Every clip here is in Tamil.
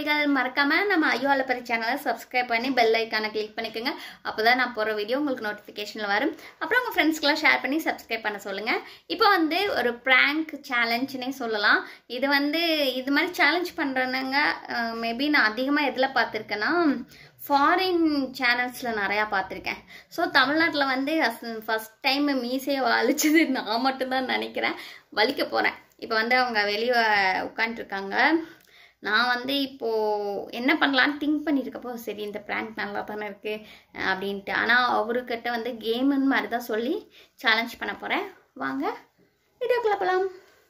தோழிகள் மறக்காம நம்ம ஐயோ அலப்பரி சேனலை சப்ஸ்கிரைப் பண்ணி பெல் ஐக்கானை கிளிக் பண்ணிக்கோங்க அப்பதான் நான் போகிற வீடியோ உங்களுக்கு நோட்டிஃபிகேஷனில் வரும் அப்புறம் உங்கள் ஃப்ரெண்ட்ஸ்க்கெலாம் ஷேர் பண்ணி சப்ஸ்கிரைப் பண்ண சொல்லுங்கள் இப்போ வந்து ஒரு ப்ராங்க் சேலஞ்சுனே சொல்லலாம் இது வந்து இது மாதிரி சேலஞ்ச் பண்ணுறவங்க மேபி நான் அதிகமாக எதில் பார்த்துருக்கேன்னா ஃபாரின் சேனல்ஸில் நிறையா பார்த்துருக்கேன் ஸோ தமிழ்நாட்டில் வந்து ஃபஸ்ட் டைம் மீசையை வலிச்சது நான் மட்டும்தான் நினைக்கிறேன் வலிக்க போகிறேன் இப்போ வந்து அவங்க வெளியே உட்காந்துருக்காங்க நான் வந்து இப்போது என்ன பண்ணலான்னு திங்க் பண்ணியிருக்கப்போ சரி இந்த ப்ராங்க் நல்லா தானே இருக்குது அப்படின்ட்டு ஆனால் அவர்கிட்ட வந்து கேமுன்னு மாதிரி தான் சொல்லி சேலஞ்ச் பண்ண போகிறேன் வாங்க வீடியோக்குள்ள போகலாம்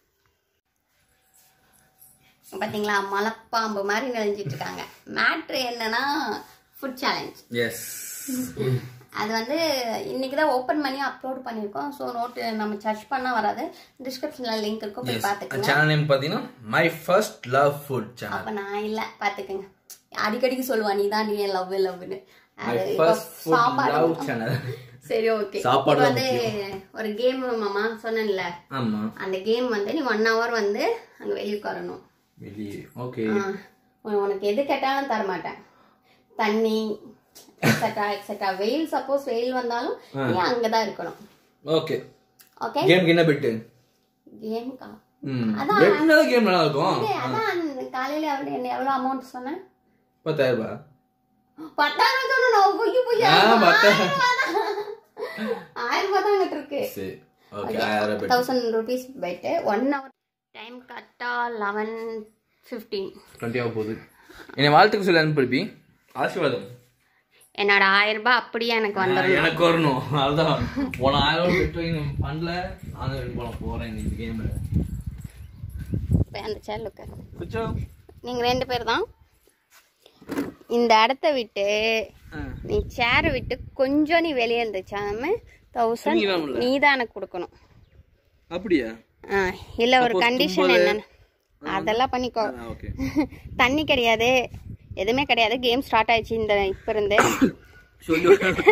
பார்த்தீங்களா மலைப்பாம்பு மாதிரி நெளிஞ்சிட்டு இருக்காங்க மேட்ரு என்னன்னா ஃபுட் சேலஞ்ச் எஸ் அது வந்து இன்னைக்கு தான் ஓப்பன் பண்ணி அப்லோட் பண்ணியிருக்கோம் ஸோ நோட்டு நம்ம சர்ச் பண்ணால் வராது டிஸ்கிரிப்ஷனில் லிங்க் இருக்கும் போய் பார்த்துக்கோங்க சேனல் நேம் பார்த்தீங்கன்னா my first love food channel அப்போ நான் இல்லை பார்த்துக்கோங்க அடிக்கடிக்கு சொல்லுவா நீ தான் நீ லவ் லவ்னு மை அது இப்போ ஃபர்ஸ்ட் ஃபுட் சாப்பாடு லவ் சேனல் சரி ஓகே சாப்பாடு இப்போ தான் வந்து ஒரு கேம் மாமா சொன்னேன்ல ஆமா அந்த கேம் வந்து நீ ஒன் ஹவர் வந்து அங்கே வெளியே உட்காரணும் வெளியே ஓகே ஆ, உன- உனக்கு எது கேட்டாலும் தர மாட்டேன் தண்ணி எக்ஸட்ரா எக்ஸட்ரா வெயில் சப்போஸ் வெயில் வந்தாலும் நீ அங்கதான் இருக்கணும் ஓகே ஓகே கேம்க்கு என்ன பெட்டு கேமுக்கா ம் அதான். பெட்னா கேம் நல்லா இருக்கும் அதான் அந்த காலையில அவரு என்ன எவ்வளவு அமௌண்ட் சொன்னேன் பத்தாயிரம் ரூபாய் பத்தாயிரம் சொன்னோம் பொய்ய பொய்ய ஆ, பத்தாயிரம். ஆயிரம் ரூபாய் தான் அங்கிட்டு இருக்கு சரி ஓகே ஆயிரம் பெட் தௌசண்ட் ருபீஸ் போயிட்டு ஒன் ஹவர் டைம் கரெக்டா லெவன் ஃபிஃப்டீன் டுவெண்ட்டி ஆக போகுது என்னை வாழ்த்துக்கு சொல்லி அனுப்பிடுப்பி ஆசீர்வாதம் என்னோட ஆயிரம் ரூபாய் அப்படியே எனக்கு ஆ, வந்துடும் எனக்கு வரணும் அதுதான் போன ஆயிரம் ரூபாய் பெட் வாங்கி நம்ம பண்ணல நானும் ரெண்டு போன போறேன் இன்னைக்கு கேம்ல போய் அந்த சேனலுக்கு கொஞ்சம் நீங்க ரெண்டு பேர் தான் இந்த இடத்த விட்டு நீ சேரை விட்டு கொஞ்சம் நீ வெளியே இருந்துச்சாம தௌசண்ட் தூங்கிடாமல்ல? நீ தான் எனக்கு கொடுக்கணும் அப்படியா ஆ இல்லை ஒரு கண்டிஷன் என்னன்னு அதெல்லாம் பண்ணிக்கோ ஓகே தண்ணி கிடையாது எதுவுமே கிடையாது கேம் ஸ்டார்ட் ஆயிடுச்சு இந்த இப்போ இருந்து சொல்லி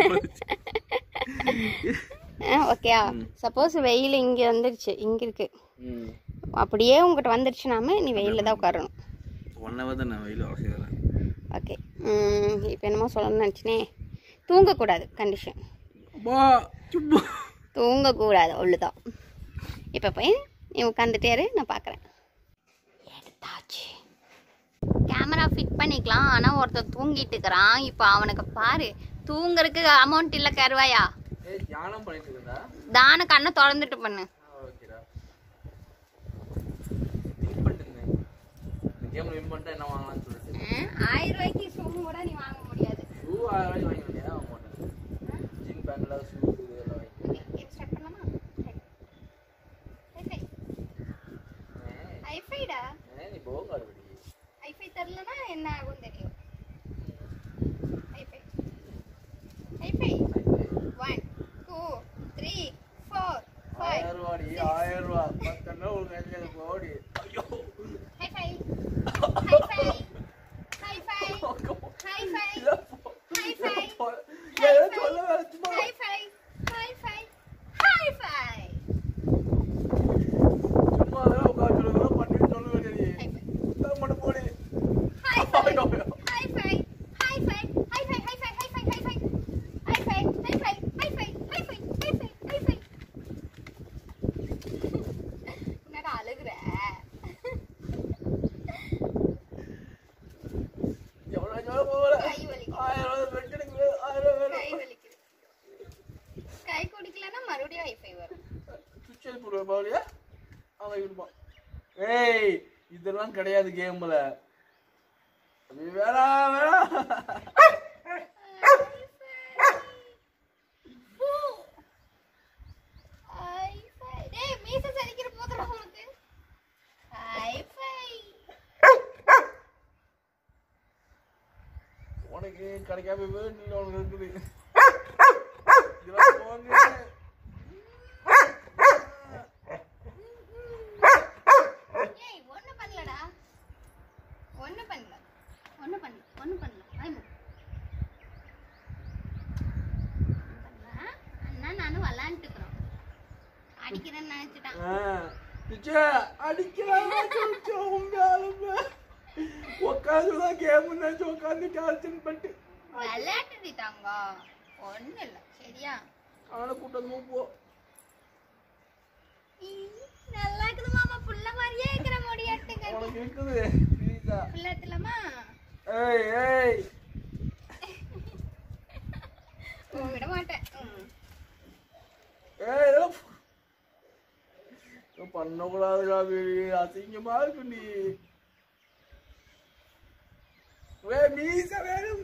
ஓகேயா சப்போஸ் வெயில் இங்கே வந்துருச்சு இங்கே இருக்கு ம் அப்படியே உங்ககிட்ட வந்துருச்சுனாம நீ வெயிலில் தான் உட்காரணும் ஒன் ஹவர் தான் நான் வெயில் அவசியம் ஓகே இப்போ என்னமோ சொல்லணும்னு நினச்சினே தூங்கக்கூடாது கண்டிஷன் அப்பா சும்மா தூங்கக்கூடாது அவ்வளோதான் இப்போ போய் நீ உட்காந்துட்டே இரு நான் பார்க்குறேன் எடுத்தாச்சு கேமரா ஃபிட் பண்ணிக்கலாம் ஆனால் ஒருத்தன் தூங்கிட்டு இருக்கிறான் இப்போ அவனுக்கு பாரு தூங்குறதுக்கு அமௌண்ட் இல்லை கருவாயா ஏய் தியானம் பண்ணிட்டு இருக்கா தான கண்ணை திறந்துட்டு பண்ணு ஓகேடா வின் பண்ணிட்டேன் இந்த கேம்ல வின் பண்ணிட்டா என்ன வாங்கலாம்னு சொல்லிட்டு ஆயிரம் ரூபாய்க்கு ஷூ கூட நீ வாங்க முடியாது ஷூ ஆயிரம் ரூபாய்க்கு வாங்கி வண்டியா வாங்க மாட்டேன் ஜிம் பேண்ட்ல ஷூ இதெல்லாம் வாங்கி ஸ்டார்ட் பண்ணலாமா ஹைஃபை ஹைஃபைடா ஏ நீ போங்க படி ஹைஃபை தரலனா என்ன ஆகும் தெரியும் hi-fi hi-fi one two three four five ஆயிரம் ரூபாடி ஆயிரம் ரூபா பத்தெண்ணா ஒரு கையில் போடி ஐயோ hi-fi hi-fi hi-fi hi-fi hi-fi ஏதோ சொல்ல வேற சும்மா ஹைஃபை ஹைஃபை ஹைஃபை சும்மா அதெல்லாம் உட்காந்து சொல்லுவேன் பண்ணி சொல்ல வேண்டியது ஹைஃபை தான் மட்டும் போடி ஹைஃபை ஐயோ. Hi-fi hi-fi hi-fi hi-fi hi-fi hi-fi hi-fi hi-fi hi-fi hi-fi hi-fi hi-fi என்னடா அழுகுற எவ்வளோ எவ்வளோ போகல கை வலிக்குது ஆயிரம் ரூபாய் பெட் எனக்கு ஆயிரம் ரூபாய் கை வலிக்குது கை குடிக்கலன்னா மறுபடியும் ஹைஃபை வரும் சுவிட்ச் போடுவேன் பாவலியா அவன் இருப்பான் ஏய் இதெல்லாம் கிடையாது கேம்ல அது வேணாம் வேணாம் ஹைஃபை டேய் மீச சரிக்கிற போதுடா உனக்கு ஹைஃபை உனக்கு கிடைக்காம போய் நீ உனக்கு இருக்குது இதெல்லாம் போங்க ஏய் ஒண்ணு பண்ணலடா ஒண்ணு பண்ணல ஒண்ணு பண்ணல ஒண்ணு பண்ணல வாய் மூடு. பண்ணல. அண்ணா நானும் விளாண்டுக்கிறோம் அடிக்கிறேன்னு நினைச்சிட்டான் ஆ, பிச்சை, அடிக்கிறான் சுவிட்சை உங்க ஆளுங்க உட்காந்துதான் கேம் நினைச்சு உட்காந்து டார்ச்சர் பண்ணிட்டு விளையாட்டுடி தங்கம் ஒண்ணும் இல்ல சரியா அவனை கூட்டமும் போ ம், நல்லா இருக்குது மாமா புள்ள மாதிரியே இருக்கிற முடியாட்டுங்க உனக்கு இருக்குது புரியுதா புள்ள எடுத்துலாமா ஏய் ஏய் ஓ விட மாட்டேன் ம். ஏய் இதெல்லாம் இதெல்லாம் பண்ணக்கூடாதுடா பேபி அசிங்கமா இருக்கு நீ வே மீச வேணும்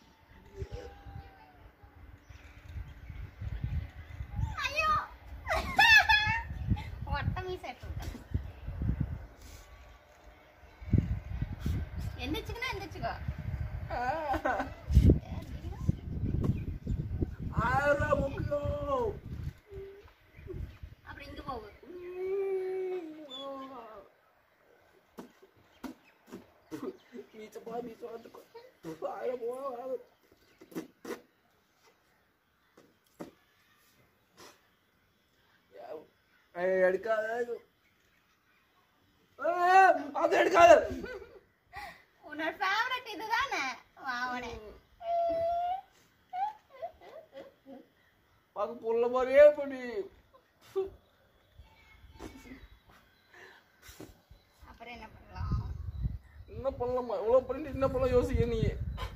ஐயோ ஒட்ட மீஸ் எடுத்து எந்திரிச்சுக்கனா எந்திரிச்சுக்கோ ஆறா முக்கியம் அப்புறம் இங்க போகு மீச போ மீச வந்துக்கோ ஆயிர போ ஆயிரம் ஏய் எடுக்காத ஏய், அது எடுக்காத உன்னோட ஃபேவரட் இதுதானே வாவனே பார்க்க புள்ள மாதிரியே பண்ணி அப்புறம் என்ன பண்ணலாம் என்ன பண்ணலாமா இவ்வளோ பண்ணிட்டு என்ன பண்ணலாம் யோசிக்க நீ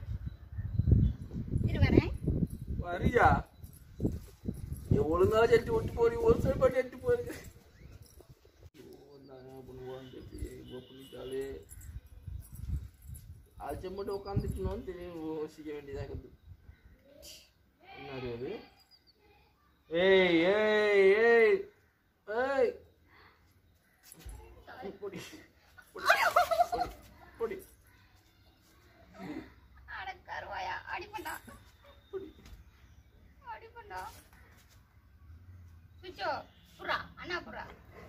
இரு வரேன் வரியா எவ்வளோ நாள் எட்டு விட்டு போறீ ஒரு சைடு பாட்டு எட்டு போறீங்க பண்ணிட்டாலே அது மட்டும் உட்காந்துக்கணும் தெரியும் யோசிக்க வேண்டியதாக இருக்குது என்னது அது ஏய் ஏய் ஏய் ஏய் பொடி பொடி பொடி அட கருவாயா அடிப்பண்டா அடிப்பண்டா சுச்சோ புறா அண்ணா புறா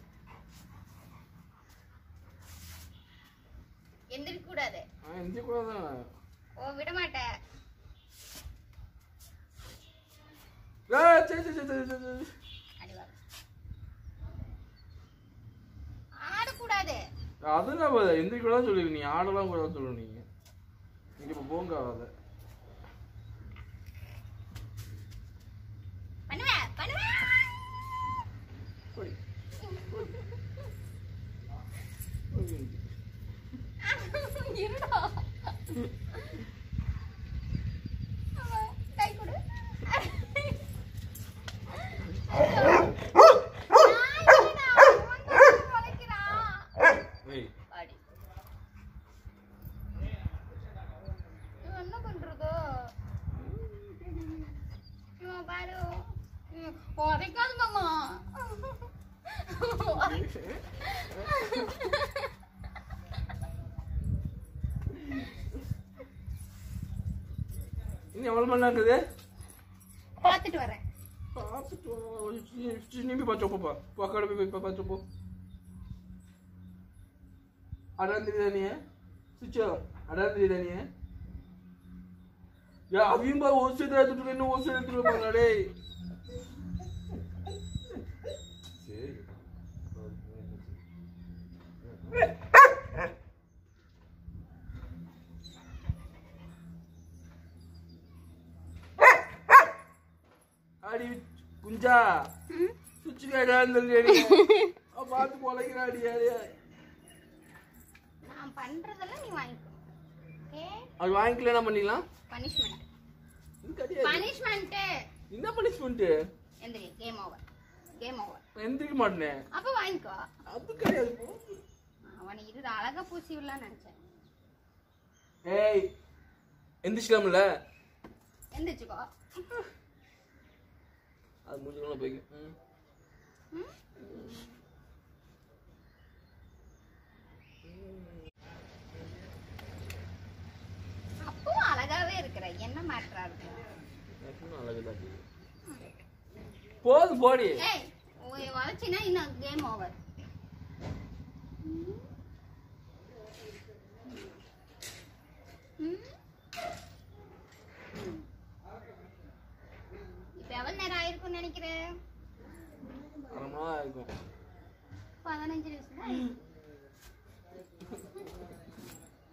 எந்திரிக்க கூடாது ஆ எந்த கூட தான் ஓ விட மாட்டேன் ஏய் சரி சரி சரி சரி சரி அடிவா ஆடக்கூடாது அது நான் எந்த கூட தான் சொல்லுவீங்க நீ ஆடலாம் கூட தான் சொல்லுவீங்க நீங்க இப்போ போங்க ஆகாத பண்ணுவேன் பண்ணுவேன் போடி. போடி. இருடா கை கொடு ஏய், என்ன பண்றதோ இவன் பாரு உதைக்காது மாமா இன்னும் எவ்வளோ மணி நேரம் இருக்குது பார்த்துட்டு வரேன் பார்த்துட்டு வா. ஒரு சி- சி- நீ போய் பார்த்து போப்பா பக்கட போய் போய் பார்த்து போ அடான் தெரியுதா நீ சுச்சோ அடான் தெரியுதா நீ யா அவையும் பா ஒரு சைடு எடுத்துட்டு இன்னும் ஒரு சைடு எடுத்துட்டு போங்க டேய் சரி அடி குஞ்சா சுச்சு கேடான்னு சொல்லி பார்த்து பொழைக்கிறாடி நான் பண்றதெல்லாம் நீ வாங்கிக்கோ ஓகே அது வாங்கிக்கல என்ன பண்ணிக்கலாம் பனிஷ்மெண்ட் இது கிடையாது பனிஷ்மெண்ட் என்ன பனிஷ்மெண்ட் எந்திரி கேம் ஓவர் கேம் ஓவர் எந்திரிக்க மாட்டேனே அப்ப வாங்கிக்கோ அது கிடையாது போ. அவனை இது அழகா பூசி விடலாம்னு நினைச்சேன் ஏய் எந்திரிச்சிக்கலாம்ல எந்திரிச்சுக்கோ அது முடிஞ்சுக்கலாம் போய்க்க ம். ம்? அப்பவும் அழகாவே இருக்கிற என்ன மேட்டரா இருக்கு எனக்கும் அழகுதான் இது. போதும் போடி ஏய் வளைச்சினா இன்னும் கேம் ஓவர் இப்ப எவ்வளவு நேரம் ஆயிருக்கும்னு நினைக்கிறேன் அரை மணி நேரம் இருக்கும் பதினஞ்சு நிமிஷம் தான் ஆயிருக்கு.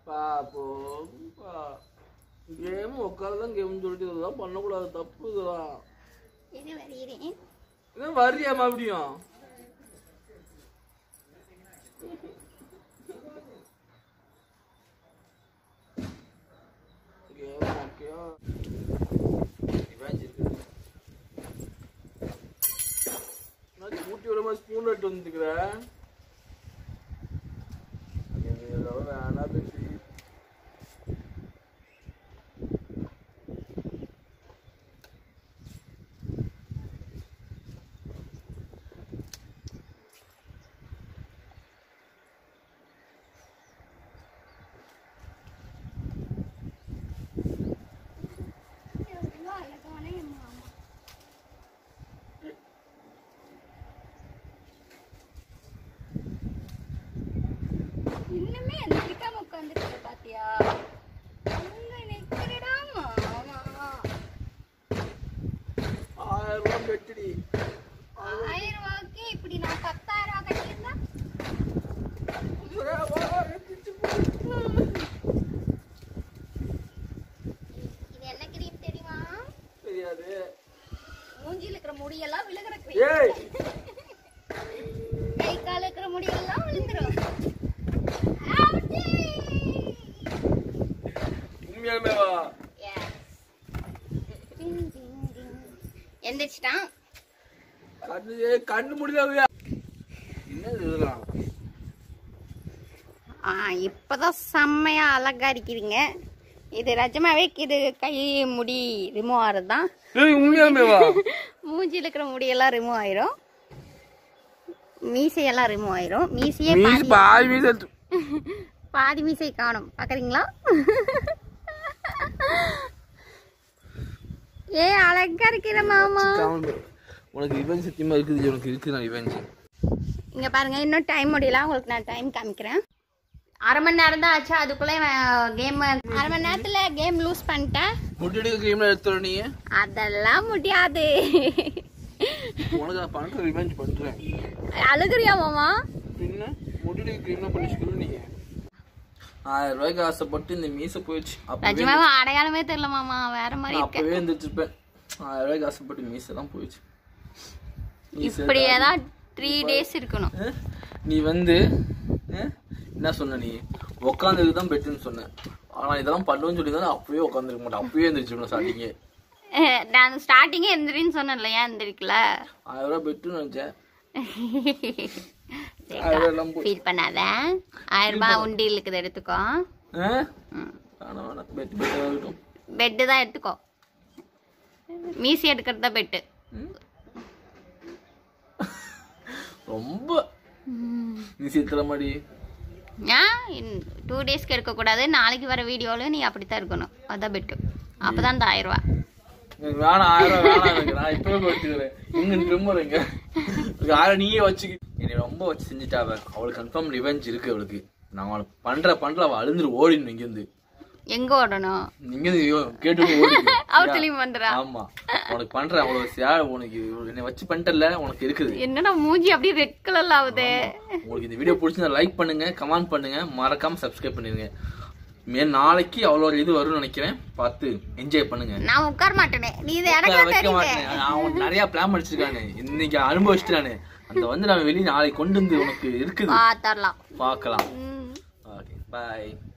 பாப்போம் கேம் உட்காரதான் கேம் சொல்லிட்டு இதெல்லாம் பண்ணக்கூடாது தப்பு இதெல்லாம் இது வருகிறேன் என்ன வரியா மறுபடியும் கேம் ஓகேயா ஊட்டி விட மாதிரி ஸ்பூன் எடுத்து வந்துக்கிறேன் வேணா பேசி இன்னுமே எந்திரிக்காம உட்காந்துருக்க பாத்தியா அங்க நிக்கிறடா மாமா ஆயிரம் ரூபாய் பெட்டுடி ஆயிரம் ரூபாய்க்கு இப்படி நான் பத்தாயிரம் ரூபாய் கட்டியிருந்தா இது என்ன கிரீம் தெரியுமா தெரியாது மூஞ்சில இருக்கிற முடியெல்லாம் விழுகிற ஏய் கை கால இருக்கிற முடியெல்லாம் விழுந்துரும் உண்மையாலுமே வா எந்திரிச்சிட்டான் கண்ணு ஏய், கண்ணு முடியல என்னது இதெல்லாம் ஆ இப்போதான் செம்மையா அழகா இருக்கிறீங்க இது நிஜமாவே இது கை முடி ரிமூவ் ஆகிறது தான் ஏய் உண்மையாலுமே வா மூஞ்சில இருக்கிற முடியெல்லாம் ரிமூவ் ஆயிரும் மீசையெல்லாம் ரிமூவ் ஆயிரும் மீசையே மீஸ் பாதி பாதி மீஸ் எடுத்து பாதி மீசை காணும் பாக்குறீங்களா ஏ அழகா இருக்கிற மாமா காமெடி. உனக்கு ரிவெஞ்ச் சத்தியமா இருக்குது உனக்கு இருக்குது நான் ரிவெஞ்ச் இங்க பாருங்க இன்னும் டைம் முடியல உங்களுக்கு நான் டைம் காமிக்கிறேன் அரை மணி நேரம் தான் ஆச்சு அதுக்குள்ள கேம் அரை மணி நேரத்துல கேம் லூஸ் பண்ணிட்டேன் முட்டடி கிரீம்ல எடுத்துற நீ அதெல்லாம் முடியாது உனக்கு நான் பண்ற ரிவெஞ்ச் பண்றேன் அழுகுறியா மாமா பின்ன முட்டடி கிரீம்ல பண்ணிச்சுக்கணும் நீ ஆயிரம் ரூபாய்க்கு ஆசைப்பட்டு இந்த மீசை போயிடுச்சு அப்பவே நிஜமாவே அடையாளமே தெரியல மாமா வேற மாதிரி நான் இருக்கு அப்பவே எந்திரிச்சிருப்பேன் ஆயிரம் ரூபாய்க்கு ஆசைப்பட்டு மீசை தான் போயிடுச்சு மீசை இப்படியே தான் த்ரீ டேஸ் இருக்கணும் அஹ், நீ வந்து அஹ், என்ன சொன்ன நீ உட்காந்துருக்கு தான் பெட்டுன்னு சொன்ன ஆனா இதெல்லாம் பண்ணுவேன்னு சொல்லி தான் அப்பவே உட்காந்துருக்க மாட்டேன் அப்பவே எந்திரிச்சிருக்கணும் ஸ்டார்டிங்கே அஹ் நான் ஸ்டார்டிங்கே எந்திரின்னு சொன்னேன்ல ஏன் எந்திரிக்கல ஆயிரம் ரூபாய் பெட்டுன்னு நினைச்சேன் ஆயிரம் ரூபாய் எல்லாம் போய் ஃபீல் பண்ணாத ஆயிரம் ரூபாய் உண்டியில் இருக்குது எடுத்துக்கோ அஹ்? வேணாம் வேணாம் பெட்டு பெட்டு ஆகட்டும் பெட்டு தான் எடுத்துக்கோ மீசி எடுக்கிறது தான் பெட்டு ரொம்ப நீ சித்திர மாதிரி ஏன் டூ டேஸ்க்கு எடுக்கக்கூடாது நாளைக்கு வர வீடியோவில் நீ அப்படித்தான் இருக்கணும் அதான் பெட்டு அப்போ தான் இந்த ஆயிரம் ரூபா எனக்கு வேணாம் ஆயிரம் ரூபாய் வேணாம் எனக்கு நான் இப்பவே வச்சுக்கிறேன் எங்க ட்ரிம்மர் எங்க எனக்கு ஆயிரம் நீயே வச்சுக்க என்னை ரொம்ப வச்சு செஞ்சுட்டா அவ அவளுக்கு கன்ஃபார்ம் ரிவெஞ்ச் இருக்கு அவளுக்கு நான் அவளுக்கு பண்ற பண்ற அவள் அழுந்துரு ஓடிடணும் இங்கேருந்து எங்கே ஓடணும் இங்கேருந்து ஐயோ, கேட்டு ஓடிடும் அவுட்லையும் வந்துடா ஆமா உனக்கு பண்றேன் அவ்வளவு சேர் உனக்கு என்னை வச்சு பண்ணிட்டல உனக்கு இருக்குது என்னடா மூஞ்சி அப்படியே ரெட் கலர்ல ஆகுது உங்களுக்கு இந்த வீடியோ பிடிச்சிருந்தா லைக் பண்ணுங்க கமெண்ட் பண்ணுங்க மறக்காம சப்ஸ்கிரைப் பண்ணிருங்க மே நாளைக்கு அவ்வளோ இது வரும்னு நினைக்கிறேன் பார்த்து என்ஜாய் பண்ணுங்க நான் உட்கார மாட்டேனே நீ இது உட்கார எனக்கு வைக்க தெரியுது மாட்டேன் நான் உனக்கு நிறைய பிளான் படிச்சிருக்கானு இன்னைக்கு அனுபவிச்சிட்டானு அந்த வந்து நான் வெளியே நாளைக்கு கொண்டு வந்து உனக்கு இருக்குது பார்த்தரலாம் பார்க்கலாம் ம் ஓகே பாய்